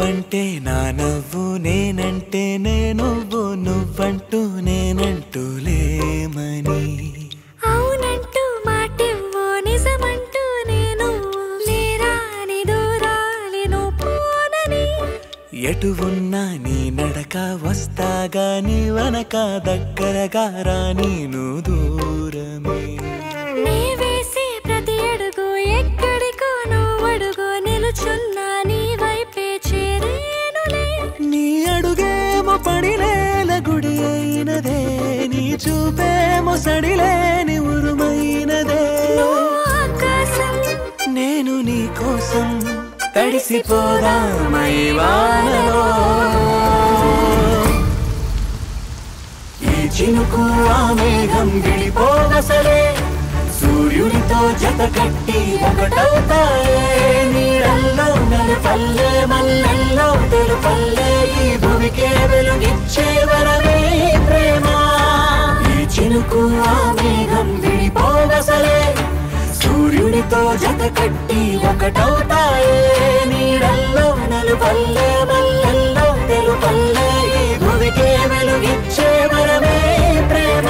నువ్వంటే నా నవ్వు నేనంటే నేనువ్వు నువ్వంటూ నేనంటూ లేమని అవునంటూ మాటివ్వు నిజమంటూ నేను లేరాని దూరాలి పోనని ఎటు ఉన్నా నీ నడక వస్తాగా నీ వనక దగ్గరగా రాని నువ్వు దూరమే నీ వేసే ప్రతి అడుగు ఎక్కడికో నువ్వు అడుగు నిలుచున్నా నీ వైపే చేరేనులే నీ అడుగేమో పడినేల గుడి అయినదే నీ చూపేమో సడిలేని ఉరుమైనదే ఆకాశం నేను నీ కోసం తడిసిపోదామై వానలో ఈ చినుకు ఆ మేఘం విడిపోవసలే సూర్యుడితో జత కట్టి ఒకటవుతాయే నీడల్లో నలుపల్లే మల్లెల్లో తెలుపల్లే ఈ భూమికే వెలుగిచ్చే వరమే ప్రేమ ఈ చినుకు ఆ మేఘం విడిపోవసలే సూర్యుడితో జత కట్టి ఒకటవుతాయే నీడల్లో నలుపల్లే మల్లెల్లో తెలుపల్లే ఈ భూమికే వెలుగిచ్చే వరమే ప్రేమ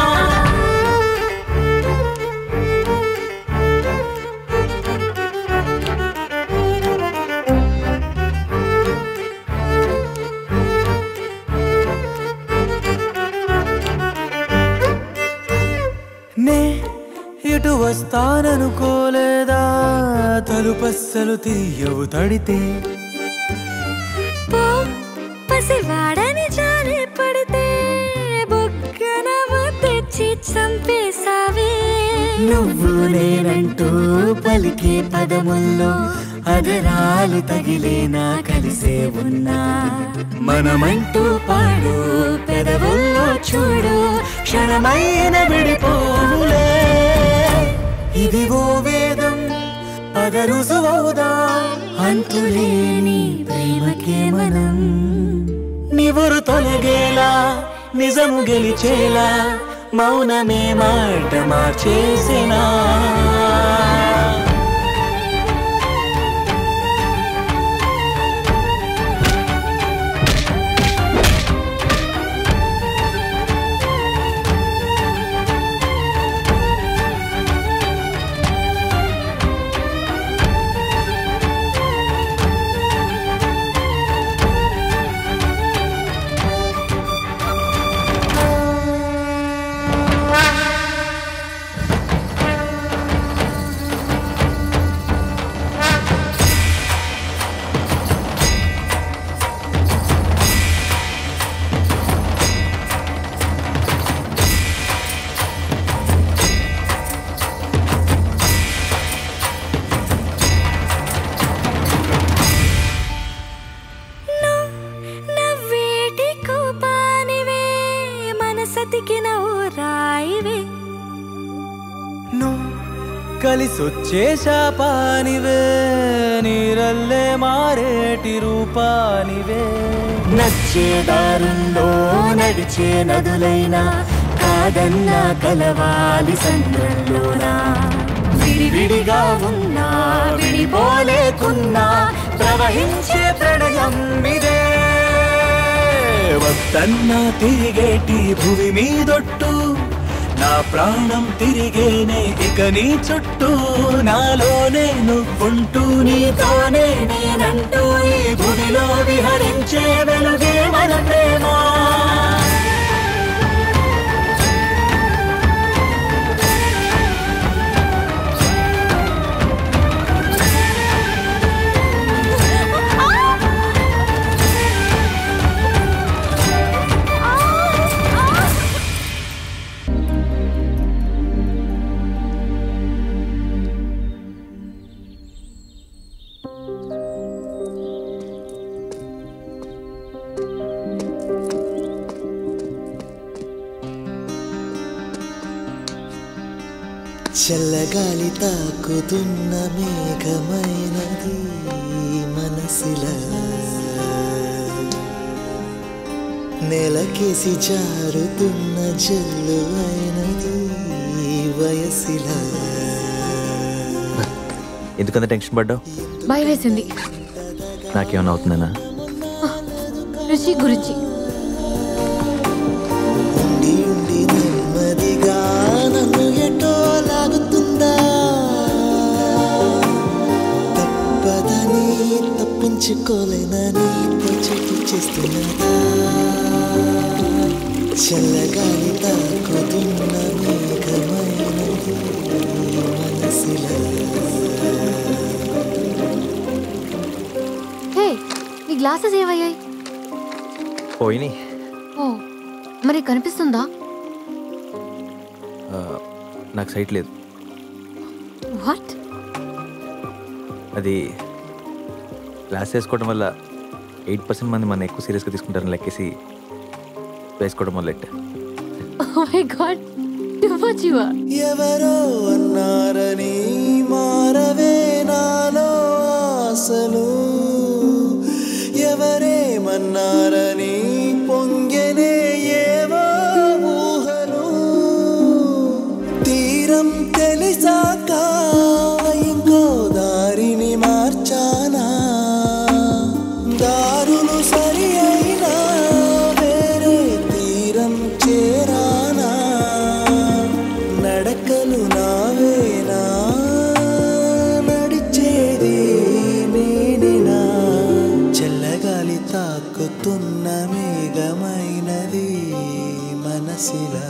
నే ఇటు వస్తాననుకోలేదా తలుపస్సలు తీయవు తడితే పో పసివాడని జారి పడితే బుగ్గన తెచ్చి చంపేశావే నువ్వు నేనంటూ పలికే పదముల్లో అదరాలు తగిలేనా కలిసే ఉన్నా మనమంటూ పాడు పెదవుల్లో చూడు క్షణమైన విడిపోవులే ఇదిగో వేదం పదరుసువవుదా అంతులేని ప్రేమకే మనం నివురు తొలగేలా నిజము గెలిచేలా మౌనమే మాట మార్చేసినా నవ్వేటి కోపానివే మనసతికిన ఓ రాయివే నువ్వు కలిసొచ్చే శాపానివే నీరల్లే మారేటి రూపానివే నచ్చే దారుల్లో నడిచే నదులైనా కాదన్నా కలవాలి సంద్రంలోనా విడివిడిగా ఉన్నా విడిపోలేకున్నా ప్రవహించే ప్రణయం ఇదే వద్దన్నా తిరిగేటి భూమి మీదొట్టు నా ప్రాణం తిరిగేనే ఇక నీ చుట్టూ నాలోనే నువ్వుంటూ నీతోనే నేనంటూ ఈ భూమిలో విహరించే వెలుగే మన ప్రేమ చల్లగాలి తాకుతున్న మేఘమైనది మనసిలా నెలకేసి జారుతున్న జల్లు అయినది వయసిలా ఎందుకంత టెన్షన్ పడ్డావు భయం వేసింది నాకేమైనా అవుతుందనా రుచి గురించి ఉండి ఉండి నెమ్మదిగా నన్ను ఎటో లాగుతుందా తప్పదని తప్పించుకోలేనని చెప్పి చేస్తున్నదా చల్లగాలి తాకుతున్న మేఘమైనది మనసులా హే నీ గ్లాసెస్ ఏవయ్యాయి పోయినాయి ఓ మరి కనిపిస్తుందా ఆ, నాకు సైట్ లేదు వాట్ అది క్లాస్ వేసుకోవడం వల్ల ఎయిట్ పర్సెంట్ మంది మన ఎక్కువ సీరియస్గా తీసుకుంటారని లెక్కేసి వేసుకోవడం మొదలెట్టా oh my God too much you are ఎవరో అన్నారని మారవే నాలో ఆశలు ఎవరేమన్నారని పొంగెనే ఏవో ఊహలు తీరం తెలిసాక ఇంకో దారిని మార్చానా దారులు సరి అయినా వేరే తీరం చేరానా నడకలు నావేనా నడిచేది నేనేనా చల్లగాలి తాకుతున్న మేఘమైనది మనసిలా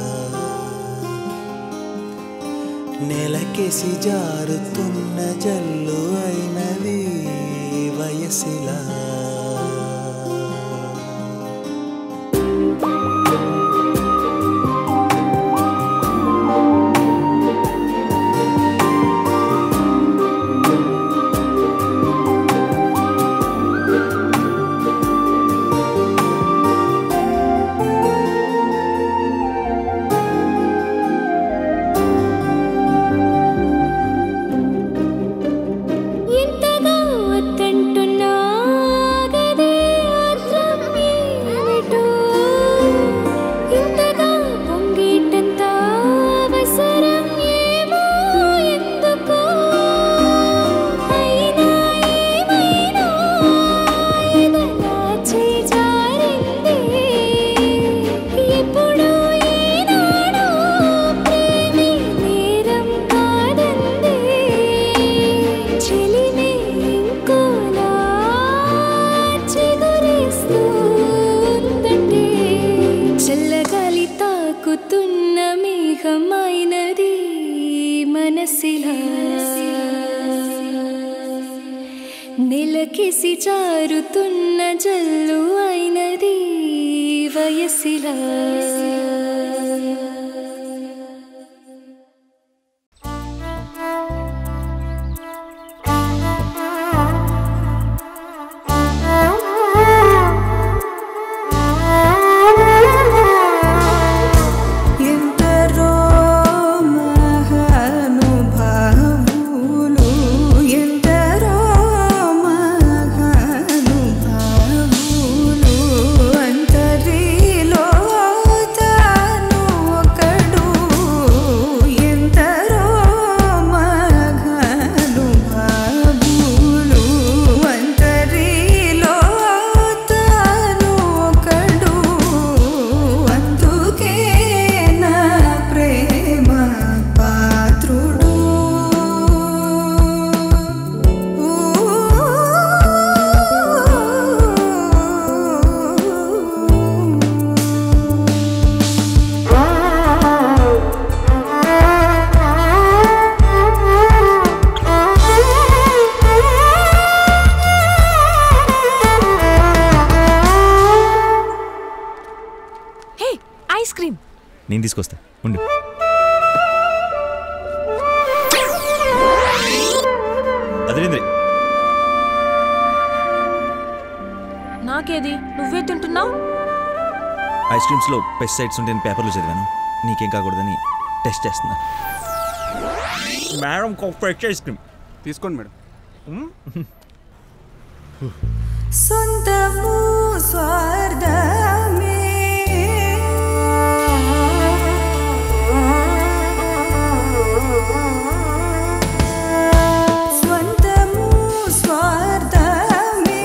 నెలకేసి జారుతున్న జల్లు అయినది వయసిలా ఎంతగా వద్దంటున్నా గదే అర్థం ఏమిటో ఇంతగా పొంగేటంత అవసరం ఏమో ఎందుకో అయినా ఏమైనా ఎదలా చేజారింది ఎప్పుడో ఏనాడో ప్రేమే నేరం కాదంది చెలిమే ఇంకోలా చిగురిస్తూ ఉందంటే చల్లగాలి తాకుతున్న మేఘమైనది మనసిలా నెలకిసి జారుతున్న జల్లు అయినది వయసిలా ఎందరో మహానుభావులు ఎందరో మహానుభావులు అంతరిలో తాను ఒకడు ఎందరో మహానుభావులు అంతరిలో తాను ఒకడు అందుకే నా ప్రేమ పాత్రుడు హే ఐస్ క్రీమ్ నేను తీసుకొస్తా ఉండు అదేంద్రి నాకేది నువ్వే తింటున్నావు ఐస్ క్రీమ్స్లో పెస్టిసైడ్స్ ఉంటాయని పేపర్లో చదివాను నీకేం కాకూడదని టెస్ట్ చేస్తున్నా మేడం ఫ్రెష్ ఐస్ క్రీమ్ తీసుకోండి మేడం సొంతము స్వార్థమే స్వంతము స్వార్థమే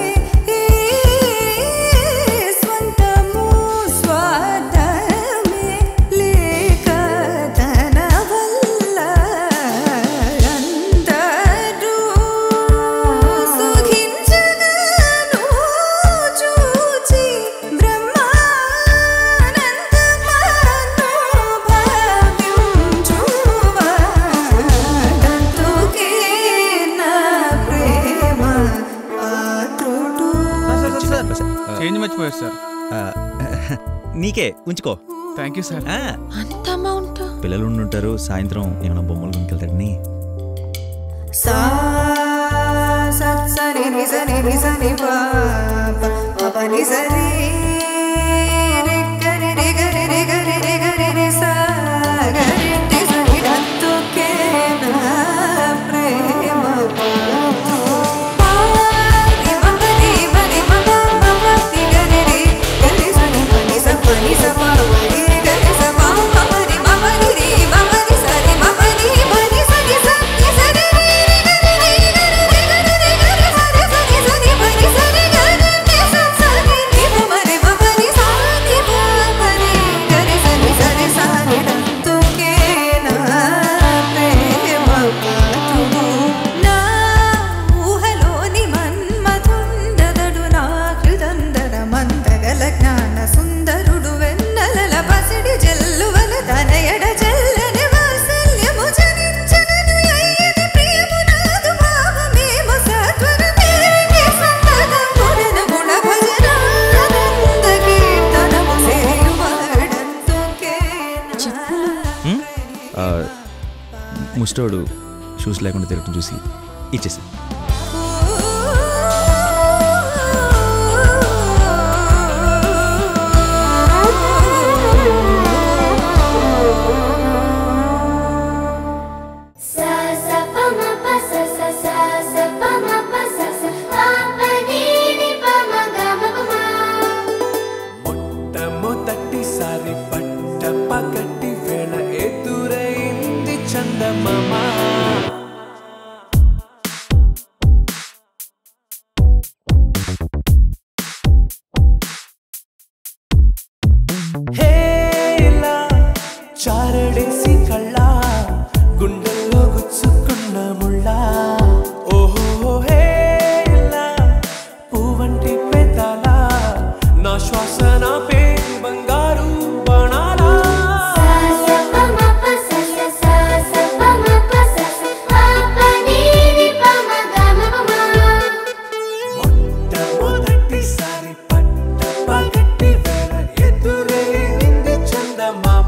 చేంజ్ మర్చిపోయారు సార్ ఆ, నీకే ఉంచుకో థ్యాంక్ యూ సార్ ఆ, అంత అమౌంట్ పిల్లలు ఉండుంటారు సాయంత్రం ఏమైనా బొమ్మలు కొనుకెళ్తాడని సా సత్ సరి ని సరి ని సరి పా ప ప ప ని సరి రి గరి రి గరి రి గరి రి గరి రి సా గరి టి సరి రంతుకే నా ప్రేమ పాతో పా రి మ ప రి మ రి మ ప మ ప రి గరి రి గరి సరి ప ని స ప ని స ప మ రి గరి స ప మ ప రి మ ప రి రి మ ప రి స రి మ ప రి మ రి స ని స ని స రి రి రి గరి రి గరి రి గరి రి స రి స ని స ని ప ని స రి గరి రి స స రి రి మ మ రి మ ప ని స ని ప ప రి గరి స ని స రి స ని ద తుకే నా ప్రేమ పాతుడు నా ఊహలోని మన్మథుండదడు నా హృదందర మందగల జ్ఞాన సుందరుడు వెన్నెలల పసిడి జల్లువల తనయడ జల్లని వాత్సల్యము జనించగను అయ్యని ప్రియము నాదు భావమేము సత్వరమే సంతతమున గుణ భజనానంద కీర్తనము సేయువాడంతుకే ఉమ్, ఆ, ముస్టోడు షూస్ లేకుండా తిరగటం చూసి ఇచ్చేసా Sa sa pa ma pa sa sa sa sa pa ma pa sa sa pa pa ni ni pa ma ga ma pa ma. మొట్టమొదటిసారి పట్ట పగటి వేళ ఎదురైంది చందమామ హేలా చారడేసి కళ్ళ గుండెల్లో గుచ్చుకున్న ముళ్ళ ఓహో హేలా పువ్వంటి పెదాల నా శ్వాస నా పే బంగారు బాణాలా Sa sa pa ma pa sa sa sa sa pa ma pa sa sa pa pa ni ni pa ma ga ma pa ma. మొట్టమొదటిసారి పట్ట పగటి వేళ ఎదురైంది చందమామ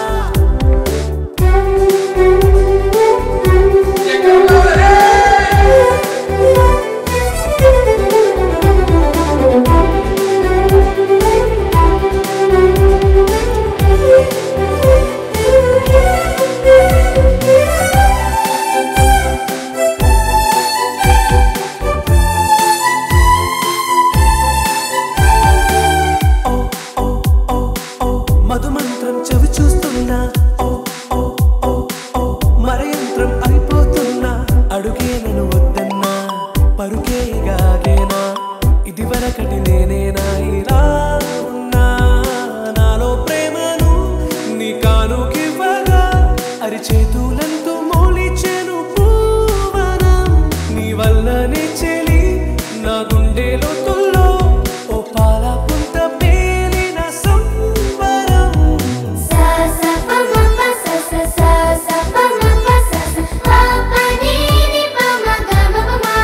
ఓ ఓ ఓ ఓ మధుమంత్రం చెవి చూస్తున్నా ఓ ఓ ఓ ఓ మరయంత్రం అయిపోతున్నా అడుగే నన్ను వద్దన్నా పరుకేగాగేనా ఇది వరకటి నేనేనా ఇలా ఉన్నా నాలో ప్రేమను నీ కానుకివ్వగా అరిచేతులంతో మోలిచెను పూవనం నీ వల్లనే చెలి నా గుండెలో తుల్లో ఓ పాల పుంత పేలిన సంబరం Sa sa pa ma pa sa sa sa sa pa ma pa sa sa pa pa ni ni pa ma ga ma pa ma.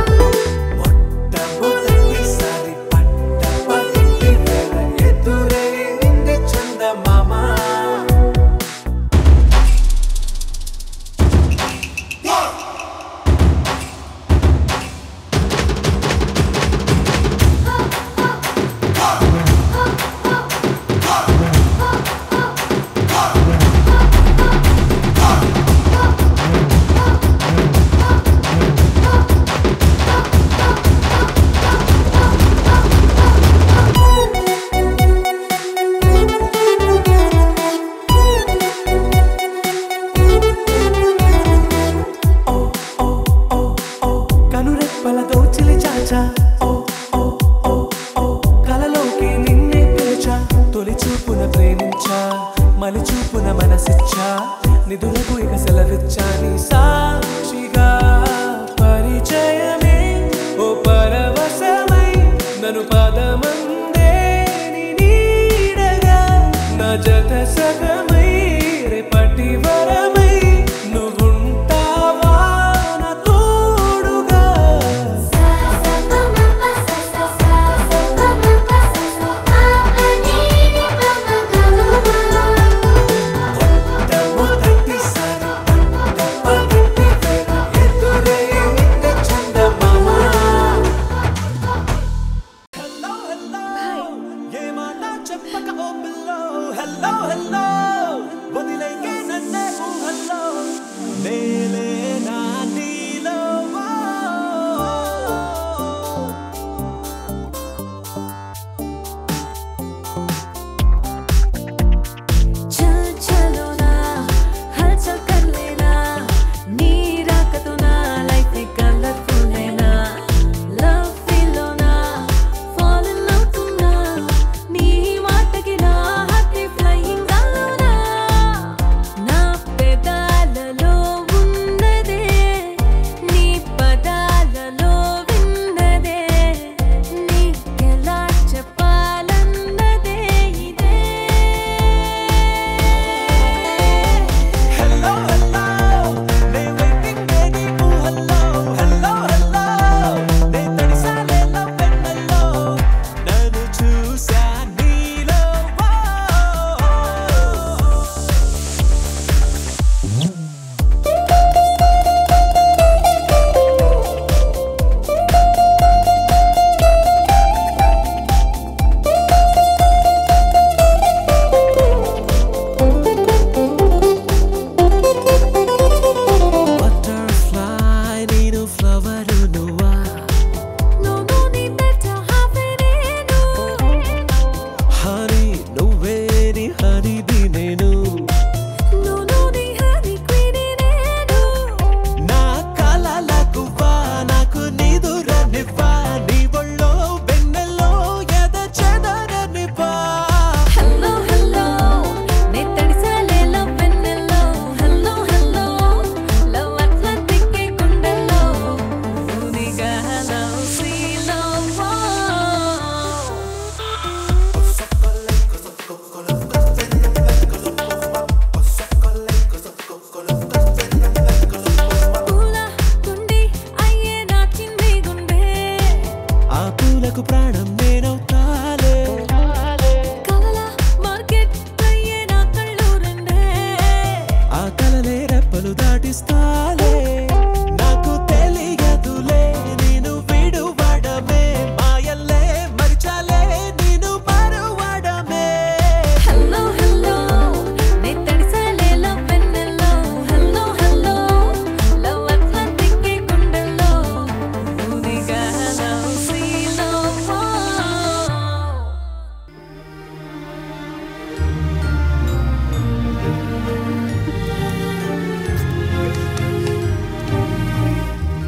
మొట్టమొదటిసారి పట్ట పగటి వేళ ఎదురైంది చందమామ ఓ ఓ ఓ ఓ కనురెప్పల దోచిలి చాచా ఓ ఓ ఓ ఓ కలలోకి నిన్నే పిలిచా తొలి చూపున ప్రేమించా మలి చూపున మనసిచ్చా నిధులకు ఇక సెలవిచ్చా నీ సాక్షిగా పరిచయమే ఓ పరవశమై నన్ను పదమందే నీ నీడగా నా జత సగమై రేపటి వరమై నువ్వుంటావా నా తోడుగా Sa sa pa ma pa sa sa sa sa pa ma pa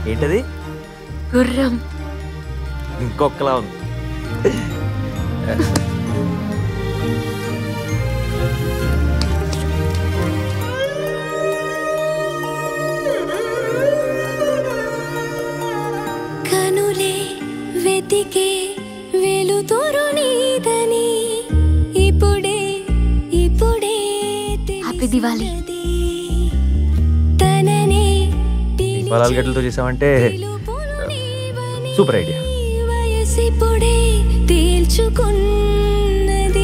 ఏంటది గుర్రం ఇంకొకలా ఉంది కనులే వెతికే వెలుతురు నీదని ఇప్పుడే ఇప్పుడే హ్యాపీ దివాలి తననే పొలాల గడ్డలతో చేసామంటే సూపర్ ఐడియా వయసిప్పుడే తేల్చుకున్నది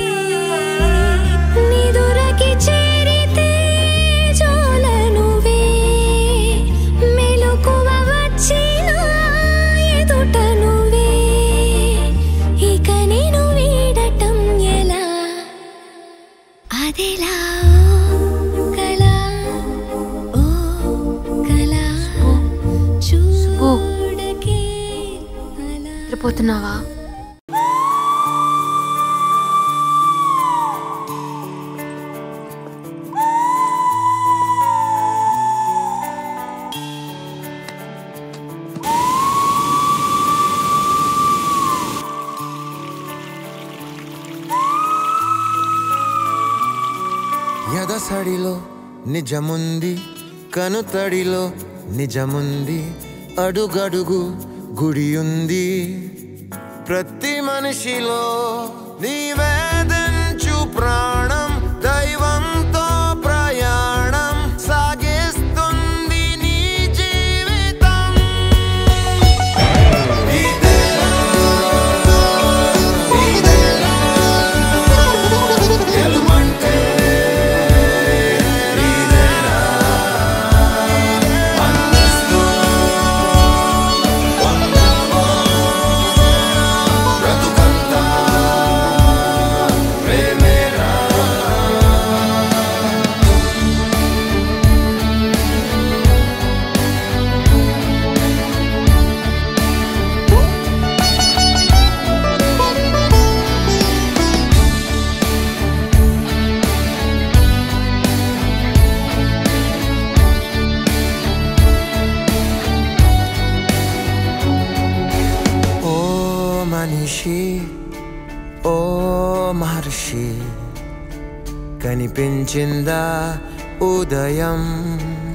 నిదురకి చేరితే జోల నువ్వే మెలకువ వచ్చిన ఎదుట నువ్వే ఇక నేను వీడటం ఎలా అదిలా కళా ఓ కళా చూడకే అలా నిద్రపోతున్నావా ఎదసడిలో నిజముంది కనుతడిలో నిజముంది అడుగడుగు గుడి ఉంది ప్రతి మనిషిలో నీవేదంచు ప్రాణం దైవంతో ప్రయాణం సాగిస్తుంది నీ జీవితం ఇదేనా, ఇదేనా, గెలుమంటే ఇదేనా, అందిస్తూ ఉన్నావో బ్రతుకంతా ప్రేమేనా ఓ మనిషి ఓ మహర్షి కనిపించిందా ఉదయం